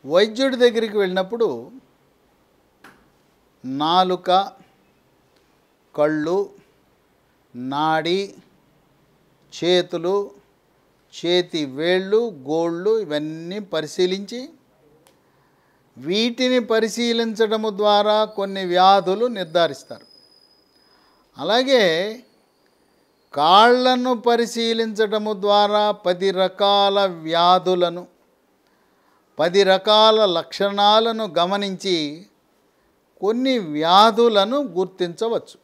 వైద్యుడి దగ్గరికి వెళ్ళినప్పుడు నాలుక కళ్ళు నాడి చేతులు చేతి వేళ్ళు గోళ్ళు ఇవన్నీ పరిశీలించి వీటిని పరిశీలించడము ద్వారా కొన్ని వ్యాధులు నిర్ధారిస్తారు అలాగే కాళ్ళను పరిశీలించడము ద్వారా పది రకాల వ్యాధులను పది రకాల లక్షణాలను గమనించి కొన్ని వ్యాధులను గుర్తించవచ్చు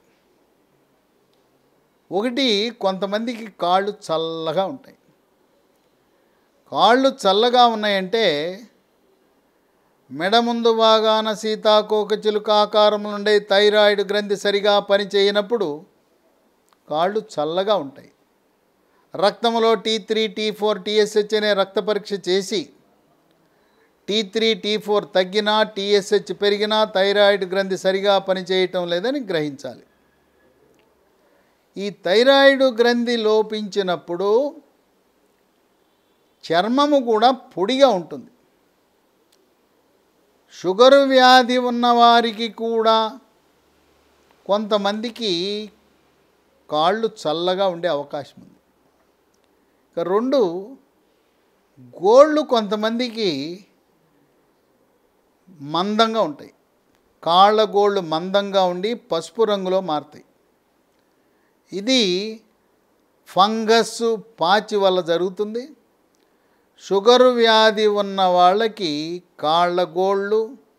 ఒకటి కొంతమందికి కాళ్ళు చల్లగా ఉంటాయి కాళ్ళు చల్లగా ఉన్నాయంటే మెడ ముందు భాగాన సీతాకోక చిలుక ఆకారం నుండి థైరాయిడ్ గ్రంథి సరిగా పనిచేయనప్పుడు కాళ్ళు చల్లగా ఉంటాయి రక్తంలో T three T four TSH అనే రక్త పరీక్ష చేసి టీ త్రీ టీ ఫోర్ తగ్గినా టీఎస్హెచ్ పెరిగినా థైరాయిడ్ గ్రంథి సరిగా పనిచేయటం లేదని గ్రహించాలి ఈ థైరాయిడ్ గ్రంథి లోపించినప్పుడు చర్మము కూడా పొడిగా ఉంటుంది షుగరు వ్యాధి ఉన్నవారికి కూడా కొంతమందికి కాళ్ళు చల్లగా ఉండే అవకాశం ఉంది ఇక రెండు గోళ్ళు కొంతమందికి మందంగా ఉంటాయి కాళ్ళ గోళ్ళు మందంగా ఉండి పసుపు రంగులో మారుతాయి ఇది ఫంగస్ పాచి వల్ల జరుగుతుంది షుగరు వ్యాధి ఉన్న వాళ్ళకి కాళ్ళ గోళ్ళు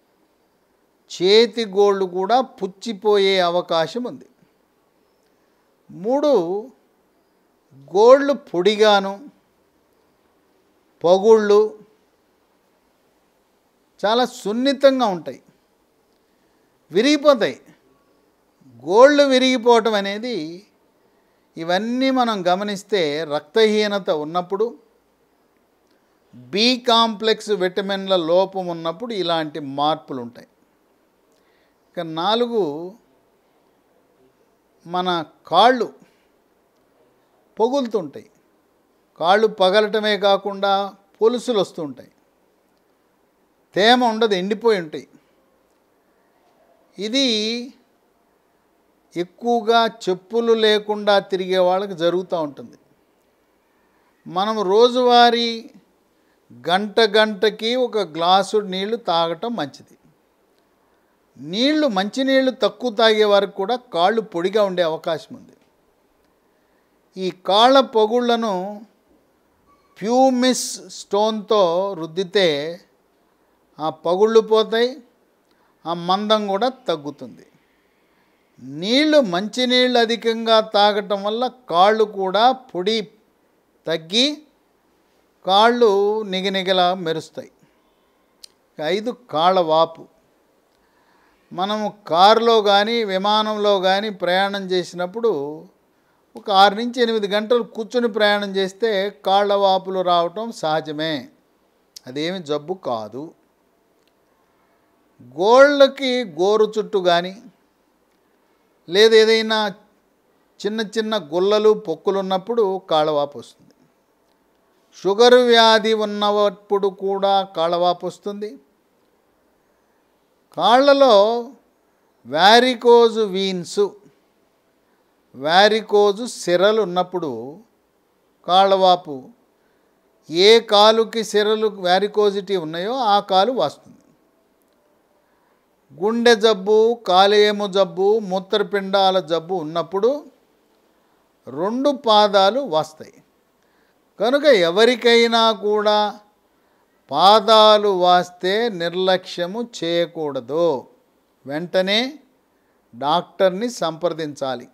చేతి గోళ్ళు కూడా పుచ్చిపోయే అవకాశం ఉంది మూడు గోళ్ళు పొడిగాను పగుళ్ళు చాలా సున్నితంగా ఉంటాయి విరిగిపోతాయి గోళ్ళు విరిగిపోవటం అనేది ఇవన్నీ మనం గమనిస్తే రక్తహీనత ఉన్నప్పుడు బి కాంప్లెక్స్ విటమిన్ల లోపం ఉన్నప్పుడు ఇలాంటి మార్పులు ఉంటాయి ఇక నాలుగు మన కాళ్ళు పొగులుతుంటాయి కాళ్ళు పగలటమే కాకుండా పొలుసులు వస్తుంటాయి తేమ ఉండదు ఎండిపోయి ఉంటాయి ఇది ఎక్కువగా చెప్పులు లేకుండా తిరిగే వాళ్ళకి జరుగుతూ ఉంటుంది మనం రోజువారీ గంట గంటకి ఒక గ్లాసు నీళ్లు తాగటం మంచిది నీళ్లు మంచినీళ్ళు తక్కువ తాగే వారికి కూడా కాళ్ళు పొడిగా ఉండే అవకాశం ఉంది ఈ కాళ్ళ పొగుళ్లను ప్యూమిస్ స్టోన్తో రుద్దితే ఆ పగుళ్ళు పోతాయి ఆ మందం కూడా తగ్గుతుంది నీళ్లు మంచినీళ్ళు అధికంగా తాగటం వల్ల కాళ్ళు కూడా పొడి తగ్గి కాళ్ళు నిగనిగలా మెరుస్తాయి ఐదు కాళ్ళ వాపు మనము కారులో కానీ విమానంలో కానీ ప్రయాణం చేసినప్పుడు ఒక ఆరు నుంచి ఎనిమిది గంటలు కూర్చొని ప్రయాణం చేస్తే కాళ్ళ వాపులు రావటం సహజమే అదేమి జబ్బు కాదు గోళ్ళకి గోరు చుట్టు కానీ లేదా ఏదైనా చిన్న చిన్న గుల్లలు పొక్కులు ఉన్నప్పుడు కాళ్ళవాపు వస్తుంది షుగర్ వ్యాధి ఉన్నప్పుడు కూడా కాళ్ళవాపు వస్తుంది కాళ్ళలో వ్యారికోజు వీన్స్ వ్యారికోజు సిరలు ఉన్నప్పుడు కాళ్ళవాపు ఏ కాలుకి సిరలు వ్యారికోజిటీ ఉన్నాయో ఆ కాలు వాస్తుంది గుండె జబ్బు కాలేయము జబ్బు మూత్రపిండాల జబ్బు ఉన్నప్పుడు రెండు పాదాలు వాస్తాయి కనుక ఎవరికైనా కూడా పాదాలు వాస్తే నిర్లక్ష్యము చేయకూడదు వెంటనే డాక్టర్ని సంప్రదించాలి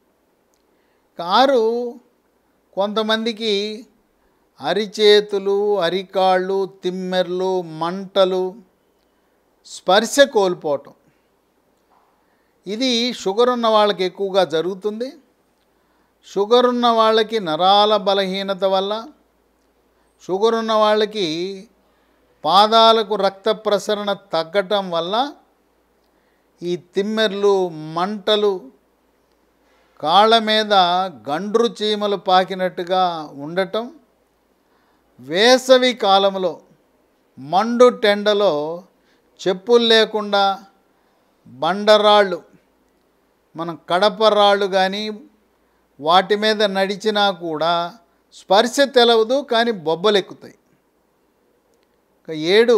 కారు కొంతమందికి అరిచేతులు అరికాళ్ళు తిమ్మెర్లు మంటలు స్పర్శ కోల్పోవటం ఇది షుగర్ ఉన్న వాళ్ళకి ఎక్కువగా జరుగుతుంది షుగర్ ఉన్న వాళ్ళకి నరాల బలహీనత వల్ల షుగర్ ఉన్న వాళ్ళకి పాదాలకు రక్త ప్రసరణ తగ్గటం వల్ల ఈ తిమ్మెర్లు మంటలు కాళ్ళ మీద గండ్రు చీమలు పాకినట్టుగా ఉండటం వేసవి కాలంలో మండు టెండలో చెప్పులు లేకుండా బండరాళ్ళు మనం కడప రాళ్ళు కానీ వాటి మీద నడిచినా కూడా స్పర్శ తెలవదు కానీ బొబ్బలెక్కుతాయి ఇక ఏడు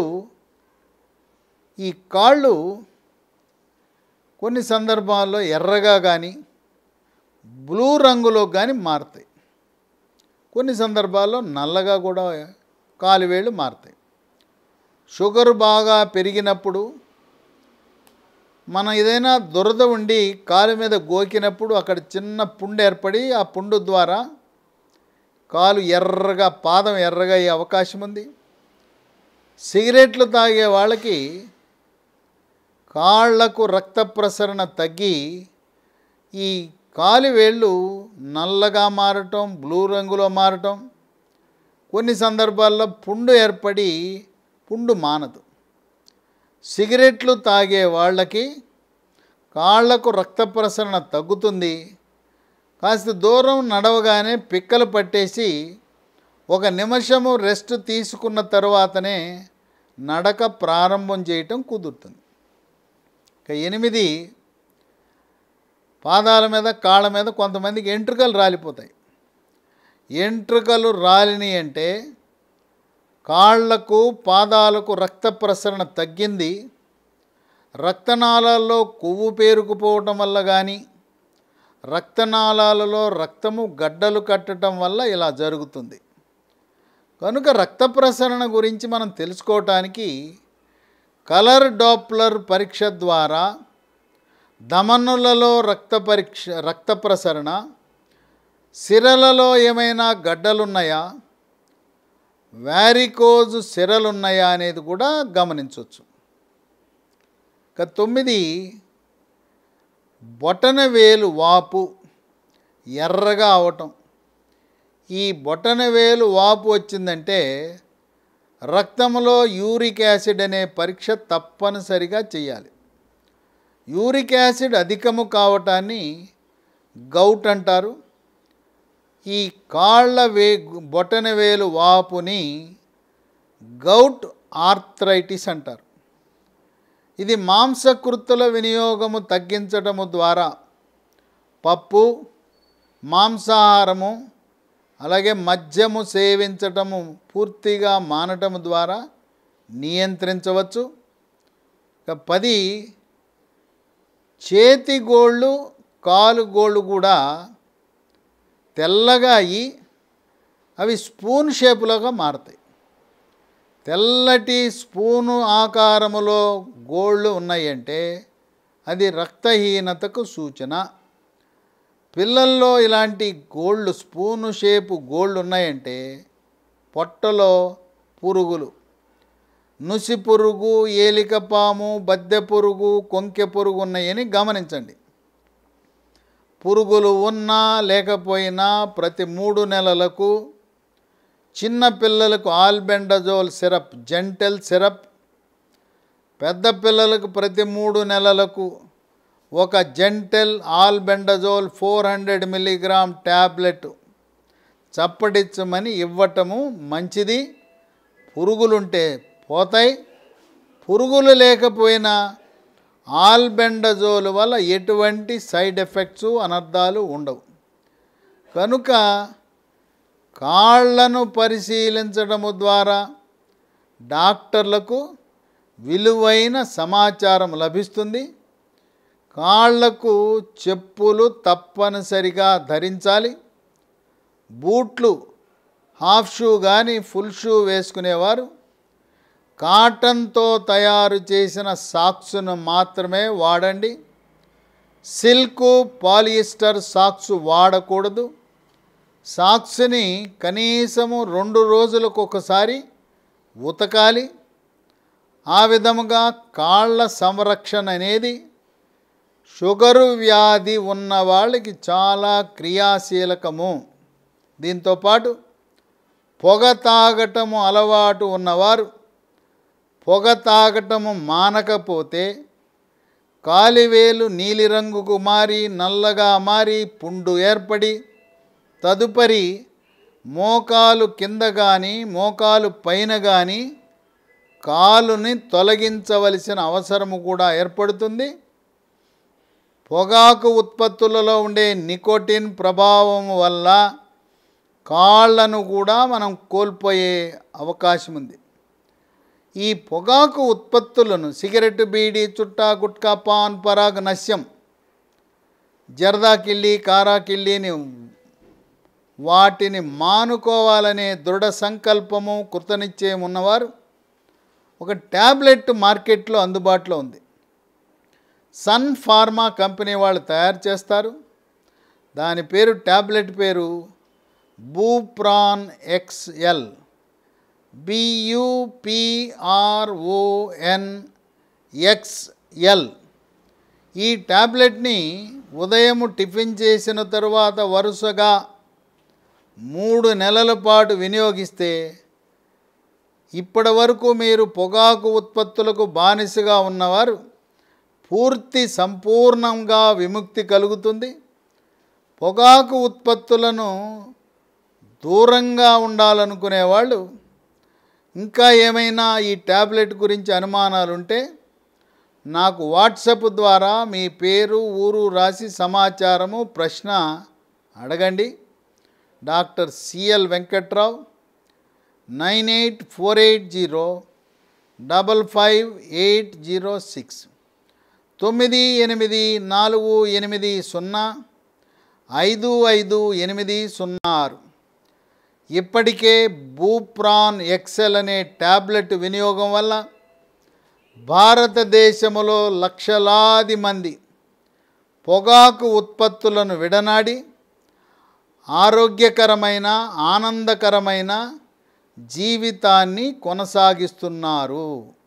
ఈ కాళ్ళు కొన్ని సందర్భాల్లో ఎర్రగా కానీ బ్లూ రంగులో కానీ మారుతాయి కొన్ని సందర్భాల్లో నల్లగా కూడా కాలువేళ్ళు మారుతాయి షుగర్ బాగా పెరిగినప్పుడు మనం ఏదైనా దురద ఉండి కాలు మీద గోకినప్పుడు అక్కడ చిన్న పుండు ఏర్పడి ఆ పుండు ద్వారా కాలు ఎర్రగా పాదం ఎర్రగా అయ్యే అవకాశం ఉంది సిగరెట్లు తాగే వాళ్ళకి కాళ్లకు రక్త ప్రసరణ తగ్గి ఈ కాలివేళ్ళు నల్లగా మారటం బ్లూ రంగులో మారటం కొన్ని సందర్భాల్లో పుండు ఏర్పడి పుండు మానదు సిగరెట్లు తాగే వాళ్ళకి కాళ్లకు రక్త ప్రసరణ తగ్గుతుంది కాస్త దూరం నడవగానే పిక్కలు పట్టేసి ఒక నిమిషము రెస్ట్ తీసుకున్న తర్వాతనే నడక ప్రారంభం చేయటం కుదురుతుంది ఇక ఎనిమిది పాదాల మీద కాళ్ళ మీద కొంతమందికి ఎంట్రుకలు రాలిపోతాయి ఎంట్రుకలు రాలిని అంటే కాళ్లకు పాదాలకు రక్త ప్రసరణ తగ్గింది రక్తనాళాల్లో కొవ్వు పేరుకుపోవటం వల్ల కానీ రక్తనాళాలలో రక్తము గడ్డలు కట్టడం వల్ల ఇలా జరుగుతుంది కనుక రక్త ప్రసరణ గురించి మనం తెలుసుకోవటానికి కలర్ డాప్లర్ పరీక్ష ద్వారా ధమనులలో రక్త పరీక్ష రక్త ప్రసరణ సిరలలో ఏమైనా గడ్డలున్నాయా వ్యారికోజ్ సిరలున్నాయా అనేది కూడా గమనించవచ్చు ఇక తొమ్మిది బొటన వేలు వాపు ఎర్రగా అవటం ఈ బొటన వేలు వాపు వచ్చిందంటే రక్తంలో యూరిక్ యాసిడ్ అనే పరీక్ష తప్పనిసరిగా చేయాలి యూరిక్ యాసిడ్ అధికము కావటాన్ని గౌట్ అంటారు ఈ కాళ్ళ వే బొటన వేలు వాపుని గౌట్ ఆర్థరైటిస్ అంటారు ఇది మాంసకృతుల వినియోగము తగ్గించటము ద్వారా పప్పు మాంసాహారము అలాగే మద్యము సేవించటము పూర్తిగా మానటము ద్వారా నియంత్రించవచ్చు ఇక పది చేతి గోళ్ళు కాలు గోళ్ళు కూడా తెల్లగా అయ్యి అవి స్పూన్ షేపులోగా మారుతాయి తెల్లటి స్పూను ఆకారములో గోళ్ళు ఉన్నాయంటే అది రక్తహీనతకు సూచన పిల్లల్లో ఇలాంటి గోళ్ళు స్పూను షేపు గోళ్ళు ఉన్నాయంటే పొట్టలో పురుగులు నుసి పురుగు ఏలికపాము బద్దె పురుగు కొంకె పురుగు ఉన్నాయని గమనించండి పురుగులు ఉన్నా లేకపోయినా ప్రతి మూడు నెలలకు చిన్న పిల్లలకు ఆల్బెండజోల్ సిరప్ జెంటల్ సిరప్ పెద్ద పిల్లలకు ప్రతి మూడు నెలలకు ఒక Zentel albendazole four hundred milligram tablet చప్పటిచ్చమని ఇవ్వటము మంచిది పురుగులుంటే పోతాయి పురుగులు లేకపోయినా ఆల్బెండజోల్ వల్ల ఎటువంటి సైడ్ ఎఫెక్ట్స్ అనర్థాలు ఉండవు కనుక కాళ్లను పరిశీలించడము ద్వారా డాక్టర్లకు విలువైన సమాచారం లభిస్తుంది కాళ్లకు చెప్పులు తప్పనిసరిగా ధరించాలి బూట్లు హాఫ్ షూ కానీ ఫుల్ షూ వేసుకునేవారు కాటన్తో తయారు చేసిన సాక్స్ను మాత్రమే వాడండి సిల్క్ పాలియిస్టర్ సాక్స్ వాడకూడదు సాక్స్ని కనీసము రెండు రోజులకు ఒకసారి ఉతకాలి ఆ విధముగా కాళ్ళ సంరక్షణ అనేది షుగరు వ్యాధి ఉన్న వాళ్ళకి చాలా క్రియాశీలకము దీంతోపాటు పొగ తాగటము అలవాటు ఉన్నవారు పొగ తాగటము మానకపోతే కాలివేలు నీలిరంగుకు మారి నల్లగా మారి పుండు ఏర్పడి తదుపరి మోకాలు కింద కానీ మోకాలు పైన కానీ కాలుని తొలగించవలసిన అవసరము కూడా ఏర్పడుతుంది పొగాకు ఉత్పత్తులలో ఉండే నికోటిన్ ప్రభావం వల్ల కాళ్ళను కూడా మనం కోల్పోయే అవకాశం ఉంది ఈ పొగాకు ఉత్పత్తులను సిగరెట్ బీడి చుట్టా గుట్కా పాన్ పరాగ్ నశ్యం జర్దా కిళ్ళి కారా కిళ్ళిని వాటిని మానుకోవాలనే దృఢ సంకల్పము కృతనిశ్చయం ఉన్నవారు ఒక ట్యాబ్లెట్ మార్కెట్లో అందుబాటులో ఉంది సన్ ఫార్మా కంపెనీ వాళ్ళు తయారు చేస్తారు దాని పేరు ట్యాబ్లెట్ పేరు బూప్రాన్ ఎక్స్ఎల్ బియుపిఆర్ఓఎన్ ఎక్స్ఎల్ ఈ ట్యాబ్లెట్ని ఉదయం టిఫిన్ చేసిన తరువాత వరుసగా మూడు నెలల పాటు వినియోగిస్తే ఇప్పటి వరకు మీరు పొగాకు ఉత్పత్తులకు బానిసగా ఉన్నవారు పూర్తి సంపూర్ణంగా విముక్తి కలుగుతుంది పొగాకు ఉత్పత్తులను దూరంగా ఉండాలనుకునేవాళ్ళు ఇంకా ఏమైనా ఈ ట్యాబ్లెట్ గురించి అనుమానాలు ఉంటే నాకు వాట్సప్ ద్వారా మీ పేరు ఊరు రాసి సమాచారము ప్రశ్న అడగండి doctor CL Venkatrao nine eight four eight zero double five eight zero six తొమ్మిది ఎనిమిది నాలుగు ఎనిమిది సున్నా ఐదు ఐదు ఎనిమిది సున్నా ఆరు ఇప్పటికే బూప్రాన్ ఎక్సెల్ అనే ట్యాబ్లెట్ వినియోగం వల్ల భారతదేశంలో లక్షలాది మంది పొగాకు ఉత్పత్తులను విడనాడి ఆరోగ్యకరమైన ఆనందకరమైన జీవితాన్ని కొనసాగిస్తున్నారు